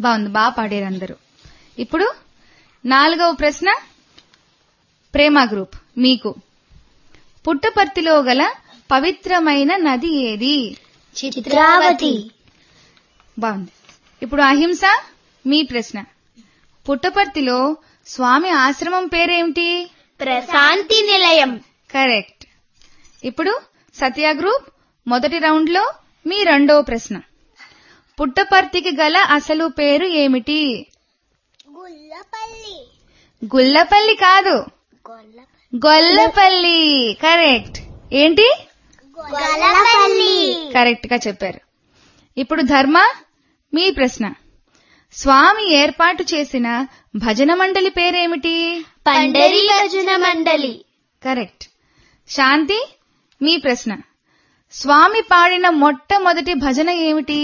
బాగుంది బాగా పాడారు అందరూ ఇప్పుడు నాలుగవ ప్రశ్న ప్రేమ గ్రూప్ మీకు పుట్టపర్తిలో గల పవిత్రమైన నది ఏది చిత్రావతి బాగుంది ఇప్పుడు అహింస మీ ప్రశ్న పుట్టపర్తిలో స్వామి ఆశ్రమం పేరేమిటి ప్రశాంతి నిలయం కరెక్ట్ ఇప్పుడు సత్య గ్రూప్ మొదటి రౌండ్ లో మీ రెండవ ప్రశ్న పుట్టపర్తికి గల అసలు పేరు ఏమిటి గుల్లపల్లి గుల్లపల్లి కాదు గొల్లపల్లి కరెక్ట్ ఏంటి గొల్లపల్లి కరెక్ట్ గా చెప్పారు ఇప్పుడు ధర్మ మీ ప్రశ్న స్వామి ఏర్పాటు చేసిన భజన మండలి పేరేమిటి పండరి భజన మండలి కరెక్ట్ శాంతి మీ ప్రశ్న స్వామి పాడిన మొట్టమొదటి భజన ఏమిటి